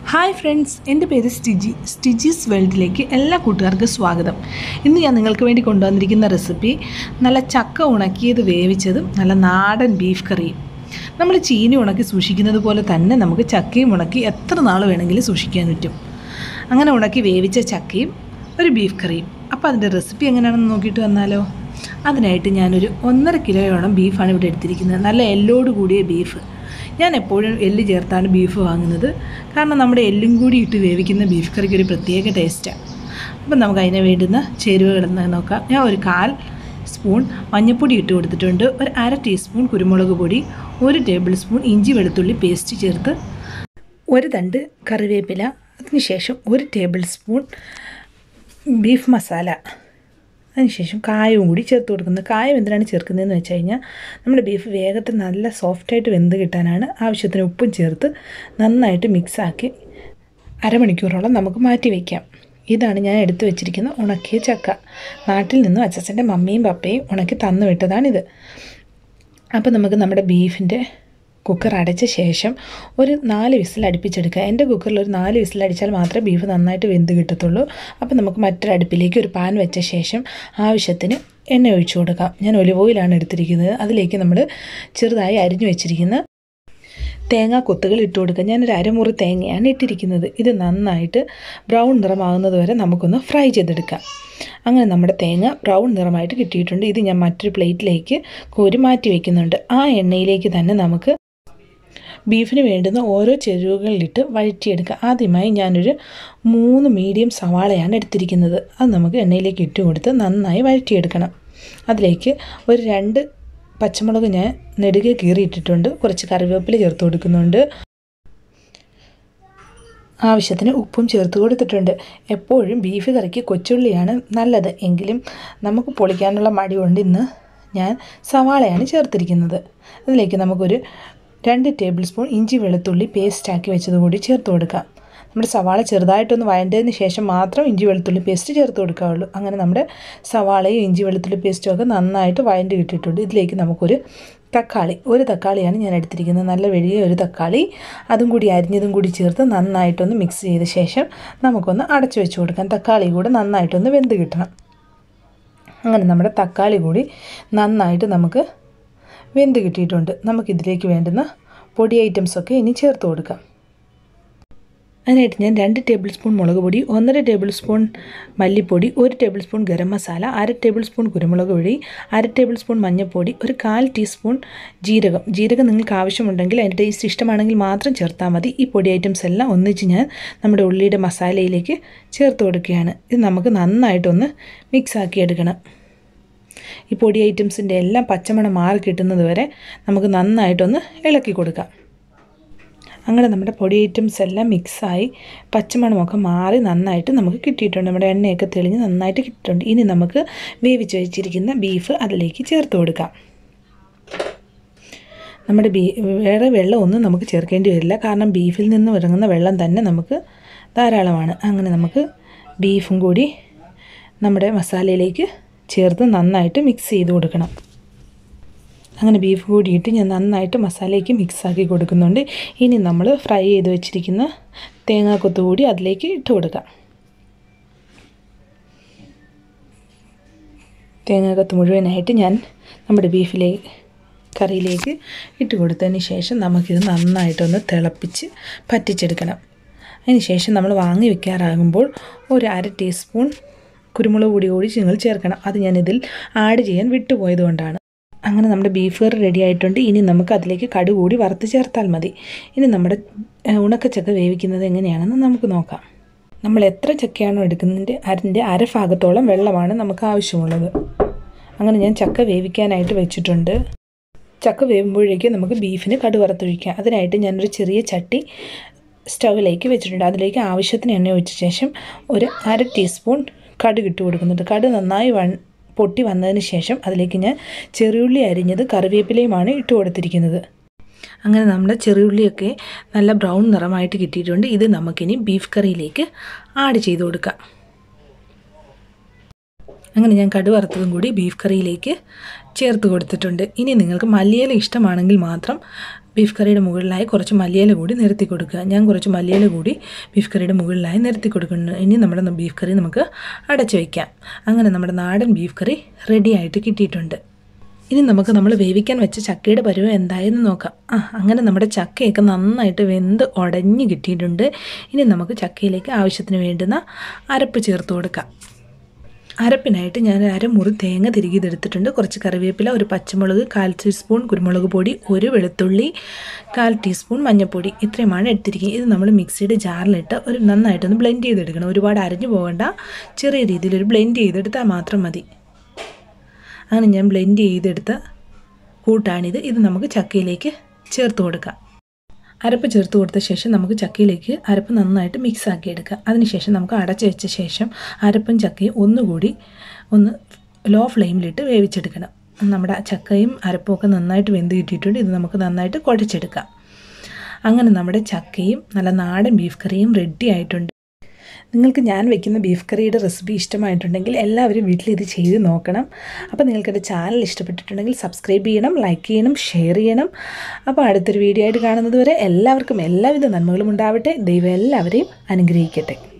hi friends എൻ്റെ പേര് സ്റ്റിജി സ്റ്റിജീസ് വേൾഡിലേക്ക് എല്ലാ കൂട്ടുകാർക്കും സ്വാഗതം ഇന്ന് ഞാൻ നിങ്ങൾക്ക് വേണ്ടി കൊണ്ടുവന്നിരിക്കുന്ന റെസിപ്പി നല്ല ചക്ക ഉണക്കിയത് വേവിച്ചതും നല്ല നാടൻ ബീഫ് കറിയും നമ്മൾ ചീനി ഉണക്കി സൂക്ഷിക്കുന്നത് പോലെ തന്നെ നമുക്ക് ചക്കയും ഉണക്കി എത്ര നാൾ വേണമെങ്കിലും സൂക്ഷിക്കാൻ പറ്റും അങ്ങനെ ഉണക്കി വേവിച്ച ചക്കയും ഒരു ബീഫ് കറിയും അപ്പോൾ അതിൻ്റെ റെസിപ്പി എങ്ങനെയാണെന്ന് നോക്കിയിട്ട് വന്നാലോ അതിനായിട്ട് ഞാനൊരു ഒന്നര കിലോയോളം ബീഫാണ് ഇവിടെ എടുത്തിരിക്കുന്നത് നല്ല എല്ലോട് കൂടിയ ബീഫ് ഞാൻ എപ്പോഴും എല്ല് ചേർത്താണ് ബീഫ് വാങ്ങുന്നത് കാരണം നമ്മുടെ എല്ലും കൂടി ഇട്ട് വേവിക്കുന്ന ബീഫ് കറിക്ക് ഒരു പ്രത്യേക ടേസ്റ്റാണ് അപ്പം നമുക്ക് അതിന് വേണ്ടുന്ന ചേരുവകളെന്ന് നോക്കാം ഞാൻ ഒരു കാൽ സ്പൂൺ മഞ്ഞൾപ്പൊടി ഇട്ട് കൊടുത്തിട്ടുണ്ട് ഒരു അര ടീസ്പൂൺ കുരുമുളക് പൊടി ഒരു ടേബിൾ സ്പൂൺ ഇഞ്ചി വെളുത്തുള്ളി പേസ്റ്റ് ചേർത്ത് ഒരു തണ്ട് കറിവേപ്പില അതിനുശേഷം ഒരു ടേബിൾ സ്പൂൺ ബീഫ് മസാല അതിനുശേഷം കായവും കൂടി ചേർത്ത് കൊടുക്കുന്നത് കായം എന്തിനാണ് ചേർക്കുന്നതെന്ന് വെച്ച് കഴിഞ്ഞാൽ നമ്മുടെ ബീഫ് വേഗത്തിൽ നല്ല സോഫ്റ്റായിട്ട് വെന്ത് കിട്ടാനാണ് ആവശ്യത്തിന് ഉപ്പും ചേർത്ത് നന്നായിട്ട് മിക്സാക്കി അരമണിക്കൂറോളം നമുക്ക് മാറ്റി വയ്ക്കാം ഇതാണ് ഞാൻ എടുത്തു വെച്ചിരിക്കുന്ന ഉണക്കിയ ചക്ക നാട്ടിൽ നിന്നും അച്ഛൻ്റെ മമ്മിയും പപ്പയും ഉണക്കി തന്നു വിട്ടതാണിത് അപ്പോൾ നമുക്ക് നമ്മുടെ ബീഫിൻ്റെ കുക്കർ അടച്ച ശേഷം ഒരു നാല് വിസിൽ അടുപ്പിച്ചെടുക്കുക എൻ്റെ കുക്കറിൽ ഒരു നാല് വിസിൽ അടിച്ചാൽ മാത്രമേ ബീഫ് നന്നായിട്ട് വെന്ത് കിട്ടത്തുള്ളൂ അപ്പോൾ നമുക്ക് മറ്റൊരു അടുപ്പിലേക്ക് ഒരു പാൻ വെച്ച ശേഷം ആവശ്യത്തിന് എണ്ണ ഒഴിച്ചു കൊടുക്കാം ഞാൻ ഒലിവ് ഓയിലാണ് എടുത്തിരിക്കുന്നത് അതിലേക്ക് നമ്മൾ ചെറുതായി അരിഞ്ഞു വെച്ചിരിക്കുന്ന തേങ്ങാ കൊത്തുകൾ ഇട്ട് കൊടുക്കുക ഞാനൊരു അരമുറി തേങ്ങയാണ് ഇട്ടിരിക്കുന്നത് ഇത് നന്നായിട്ട് ബ്രൗൺ നിറമാകുന്നത് വരെ നമുക്കൊന്ന് ഫ്രൈ ചെയ്തെടുക്കാം അങ്ങനെ നമ്മുടെ തേങ്ങ ബ്രൗൺ നിറമായിട്ട് കിട്ടിയിട്ടുണ്ട് ഇത് ഞാൻ മറ്റൊരു പ്ലേറ്റിലേക്ക് കോരി മാറ്റി വയ്ക്കുന്നുണ്ട് ആ എണ്ണയിലേക്ക് തന്നെ നമുക്ക് ബീഫിന് വേണ്ടുന്ന ഓരോ ചേരുവകളിലിട്ട് വഴറ്റിയെടുക്കുക ആദ്യമായി ഞാനൊരു മൂന്ന് മീഡിയം സവാളയാണ് എടുത്തിരിക്കുന്നത് അത് നമുക്ക് എണ്ണയിലേക്ക് ഇട്ട് കൊടുത്ത് നന്നായി വഴറ്റിയെടുക്കണം അതിലേക്ക് ഒരു രണ്ട് പച്ചമുളക് ഞാൻ നെടുകെ കീറിയിട്ടിട്ടുണ്ട് കുറച്ച് കറിവേപ്പില ചേർത്ത് കൊടുക്കുന്നുണ്ട് ആവശ്യത്തിന് ഉപ്പും ചേർത്ത് കൊടുത്തിട്ടുണ്ട് എപ്പോഴും ബീഫ് കറിക്ക് കൊച്ചുള്ളിയാണ് നല്ലത് എങ്കിലും നമുക്ക് പൊളിക്കാനുള്ള മടി കൊണ്ട് ഇന്ന് ഞാൻ സവാളയാണ് ചേർത്തിരിക്കുന്നത് അതിലേക്ക് നമുക്കൊരു രണ്ട് ടേബിൾ സ്പൂൺ ഇഞ്ചി വെളുത്തുള്ളി പേസ്റ്റാക്കി വെച്ചത് കൂടി ചേർത്ത് കൊടുക്കാം നമ്മുടെ സവാള ചെറുതായിട്ടൊന്ന് വഴണ്ടതിന് ശേഷം മാത്രം ഇഞ്ചി വെളുത്തുള്ളി പേസ്റ്റ് ചേർത്ത് കൊടുക്കാവുള്ളൂ അങ്ങനെ നമ്മുടെ സവാളയും ഇഞ്ചി വെളുത്തുള്ളി പേസ്റ്റും ഒക്കെ നന്നായിട്ട് വഴണ്ട് കിട്ടിയിട്ടുണ്ട് ഇതിലേക്ക് നമുക്കൊരു തക്കാളി ഒരു തക്കാളിയാണ് ഞാൻ എടുത്തിരിക്കുന്നത് നല്ല വലിയ ഒരു തക്കാളി അതും കൂടി അരിഞ്ഞതും കൂടി ചേർത്ത് നന്നായിട്ടൊന്ന് മിക്സ് ചെയ്ത ശേഷം നമുക്കൊന്ന് അടച്ചു വെച്ച് കൊടുക്കാം തക്കാളി കൂടെ നന്നായിട്ടൊന്ന് വെന്ത് കിട്ടണം അങ്ങനെ നമ്മുടെ തക്കാളി കൂടി നന്നായിട്ട് നമുക്ക് വെന്ത് കിട്ടിയിട്ടുണ്ട് നമുക്കിതിലേക്ക് വേണ്ടുന്ന പൊടി ഐറ്റംസൊക്കെ ഇനി ചേർത്ത് കൊടുക്കാം അതിനായിട്ട് ഞാൻ രണ്ട് ടേബിൾ സ്പൂൺ മുളക് പൊടി ഒന്നര ടേബിൾ സ്പൂൺ മല്ലിപ്പൊടി ഒരു ടേബിൾ സ്പൂൺ ഗരം മസാല അര ടേബിൾ സ്പൂൺ കുരുമുളക് പൊടി അര ടേബിൾ സ്പൂൺ മഞ്ഞൾപ്പൊടി ഒരു കാൽ ടീസ്പൂൺ ജീരകം ജീരകം നിങ്ങൾക്ക് ആവശ്യമുണ്ടെങ്കിൽ അതിൻ്റെ ടേസ്റ്റ് ഇഷ്ടമാണെങ്കിൽ മാത്രം ചേർത്താൽ മതി ഈ പൊടി ഐറ്റംസ് എല്ലാം ഒന്നിച്ച് ഞാൻ നമ്മുടെ ഉള്ളിയുടെ മസാലയിലേക്ക് ചേർത്ത് കൊടുക്കുകയാണ് ഇത് നമുക്ക് നന്നായിട്ടൊന്ന് മിക്സാക്കി എടുക്കണം ഈ പൊടി ഐറ്റംസിൻ്റെ എല്ലാം പച്ചമണം മാറി കിട്ടുന്നത് വരെ നമുക്ക് നന്നായിട്ടൊന്ന് ഇളക്കി കൊടുക്കാം അങ്ങനെ നമ്മുടെ പൊടി ഐറ്റംസ് എല്ലാം മിക്സായി പച്ചമണമൊക്കെ മാറി നന്നായിട്ട് നമുക്ക് കിട്ടിയിട്ടുണ്ട് നമ്മുടെ എണ്ണയൊക്കെ തെളിഞ്ഞ് നന്നായിട്ട് കിട്ടിയിട്ടുണ്ട് ഇനി നമുക്ക് വേവിച്ച് വെച്ചിരിക്കുന്ന ബീഫ് അതിലേക്ക് ചേർത്ത് കൊടുക്കാം നമ്മുടെ ബീ വേറെ വെള്ളമൊന്നും നമുക്ക് ചേർക്കേണ്ടി വരില്ല കാരണം ബീഫിൽ നിന്ന് ഇറങ്ങുന്ന വെള്ളം തന്നെ നമുക്ക് ധാരാളമാണ് അങ്ങനെ നമുക്ക് ബീഫും കൂടി നമ്മുടെ മസാലയിലേക്ക് ചേർത്ത് നന്നായിട്ട് മിക്സ് ചെയ്ത് കൊടുക്കണം അങ്ങനെ ബീഫ് കൂടിയിട്ട് ഞാൻ നന്നായിട്ട് മസാലയ്ക്ക് മിക്സാക്കി കൊടുക്കുന്നുണ്ട് ഇനി നമ്മൾ ഫ്രൈ ചെയ്ത് വെച്ചിരിക്കുന്ന തേങ്ങാക്കൊത്ത് കൂടി അതിലേക്ക് ഇട്ട് കൊടുക്കാം തേങ്ങാക്കൊത്ത് മുഴുവനായിട്ട് ഞാൻ നമ്മുടെ ബീഫിലേക്ക് കറിയിലേക്ക് ഇട്ട് കൊടുത്തതിന് ശേഷം നമുക്കിത് നന്നായിട്ടൊന്ന് തിളപ്പിച്ച് പറ്റിച്ചെടുക്കണം അതിന് ശേഷം നമ്മൾ വാങ്ങി വെക്കാറാകുമ്പോൾ ഒരു അര ടീസ്പൂൺ കുരുമുളക് പൊടി കൂടി നിങ്ങൾ ചേർക്കണം അത് ഞാനിതിൽ ആഡ് ചെയ്യാൻ വിട്ടുപോയതുകൊണ്ടാണ് അങ്ങനെ നമ്മുടെ ബീഫ് കറി റെഡി ആയിട്ടുണ്ട് ഇനി നമുക്ക് അതിലേക്ക് കടു കൂടി വറുത്ത് ചേർത്താൽ മതി ഇനി നമ്മുടെ ഉണക്കച്ചക്ക വേവിക്കുന്നത് എങ്ങനെയാണെന്ന് നമുക്ക് നോക്കാം നമ്മൾ എത്ര ചക്കയാണോ എടുക്കുന്നതിൻ്റെ അതിൻ്റെ അരഭാഗത്തോളം വെള്ളമാണ് നമുക്ക് ആവശ്യമുള്ളത് അങ്ങനെ ഞാൻ ചക്ക വേവിക്കാനായിട്ട് വെച്ചിട്ടുണ്ട് ചക്ക വേവുമ്പോഴേക്കും നമുക്ക് ബീഫിന് കടു വറുത്തൊഴിക്കാം അതിനായിട്ട് ഞാനൊരു ചെറിയ ചട്ടി സ്റ്റൗവിലേക്ക് വെച്ചിട്ടുണ്ട് അതിലേക്ക് ആവശ്യത്തിന് എണ്ണ ഒഴിച്ച ശേഷം ഒരു അര ടീസ്പൂൺ കടുക് ഇട്ട് കൊടുക്കുന്നുണ്ട് കടുക് നന്നായി വൺ പൊട്ടി വന്നതിന് ശേഷം അതിലേക്ക് ഞാൻ ചെറിയുള്ളി അരിഞ്ഞത് കറിവേപ്പിലയുമാണ് ഇട്ട് കൊടുത്തിരിക്കുന്നത് അങ്ങനെ നമ്മുടെ ചെറിയുള്ളിയൊക്കെ നല്ല ബ്രൗൺ നിറമായിട്ട് കിട്ടിയിട്ടുണ്ട് ഇത് നമുക്കിനി ബീഫ് കറിയിലേക്ക് ആഡ് ചെയ്ത് കൊടുക്കാം അങ്ങനെ ഞാൻ കടു വറുത്തതും കൂടി ബീഫ് കറിയിലേക്ക് ചേർത്ത് കൊടുത്തിട്ടുണ്ട് ഇനി നിങ്ങൾക്ക് മല്ലിയില ഇഷ്ടമാണെങ്കിൽ മാത്രം ബീഫ് കറിയുടെ മുകളിലായി കുറച്ച് മല്ലിയില കൂടി നിരത്തി കൊടുക്കുക ഞാൻ കുറച്ച് മല്ലിയില കൂടി ബീഫ് കറിയുടെ മുകളിലായി നിരത്തി കൊടുക്കുന്നു ഇനി നമ്മുടെ ബീഫ് കറി നമുക്ക് അടച്ചു വയ്ക്കാം അങ്ങനെ നമ്മുടെ നാടൻ ബീഫ് കറി റെഡി ആയിട്ട് കിട്ടിയിട്ടുണ്ട് ഇനി നമുക്ക് നമ്മൾ വേവിക്കാൻ വെച്ച ചക്കയുടെ പരുവം എന്തായെന്ന് നോക്കാം ആ അങ്ങനെ നമ്മുടെ ചക്കയൊക്കെ നന്നായിട്ട് വെന്ത് ഉടഞ്ഞ് കിട്ടിയിട്ടുണ്ട് ഇനി നമുക്ക് ചക്കയിലേക്ക് ആവശ്യത്തിന് വേണ്ടുന്ന അരപ്പ് ചേർത്ത് കൊടുക്കാം അരപ്പിനായിട്ട് ഞാൻ അരമുറി തേങ്ങ തിരികിതെടുത്തിട്ടുണ്ട് കുറച്ച് കറിവേപ്പില ഒരു പച്ചമുളക് കാൽ ടീസ്പൂൺ കുരുമുളക് പൊടി ഒരു വെളുത്തുള്ളി കാൽ ടീസ്പൂൺ മഞ്ഞൾപ്പൊടി ഇത്രയുമാണ് എടുത്തിരിക്കുന്നത് ഇത് നമ്മൾ മിക്സിയുടെ ജാറിലിട്ട് ഒരു നന്നായിട്ടൊന്ന് ബ്ലെൻഡ് ചെയ്തെടുക്കണം ഒരുപാട് അരഞ്ഞു പോകേണ്ട ചെറിയ രീതിയിൽ ഒരു ബ്ലെൻഡ് ചെയ്തെടുത്താൽ മാത്രം മതി അങ്ങനെ ഞാൻ ബ്ലെൻഡ് ചെയ്തെടുത്ത കൂട്ടാണിത് ഇത് നമുക്ക് ചക്കയിലേക്ക് ചേർത്ത് കൊടുക്കാം അരപ്പ് ചേർത്ത് കൊടുത്ത ശേഷം നമുക്ക് ചക്കയിലേക്ക് അരപ്പ് നന്നായിട്ട് മിക്സ് ആക്കി എടുക്കാം അതിനുശേഷം നമുക്ക് അടച്ച് വെച്ച ശേഷം അരപ്പും ചക്കയും ഒന്നുകൂടി ഒന്ന് ലോ ഫ്ലെയിമിലിട്ട് വേവിച്ചെടുക്കണം നമ്മുടെ ചക്കയും അരപ്പും ഒക്കെ നന്നായിട്ട് വെന്ത് കിട്ടിയിട്ടുണ്ട് ഇത് നമുക്ക് നന്നായിട്ട് കുഴച്ചെടുക്കാം അങ്ങനെ നമ്മുടെ ചക്കയും നല്ല നാടൻ ബീഫ് കറിയും റെഡി ആയിട്ടുണ്ട് നിങ്ങൾക്ക് ഞാൻ വെക്കുന്ന ബീഫ് കറിയുടെ റെസിപ്പി ഇഷ്ടമായിട്ടുണ്ടെങ്കിൽ എല്ലാവരും വീട്ടിൽ ഇത് ചെയ്ത് നോക്കണം അപ്പോൾ നിങ്ങൾക്ക് എൻ്റെ ചാനൽ ഇഷ്ടപ്പെട്ടിട്ടുണ്ടെങ്കിൽ സബ്സ്ക്രൈബ് ചെയ്യണം ലൈക്ക് ചെയ്യണം ഷെയർ ചെയ്യണം അപ്പോൾ അടുത്തൊരു വീഡിയോ ആയിട്ട് കാണുന്നത് വരെ എല്ലാവർക്കും എല്ലാവിധ നന്മകളും ഉണ്ടാവട്ടെ ദൈവം എല്ലാവരെയും അനുഗ്രഹിക്കട്ടെ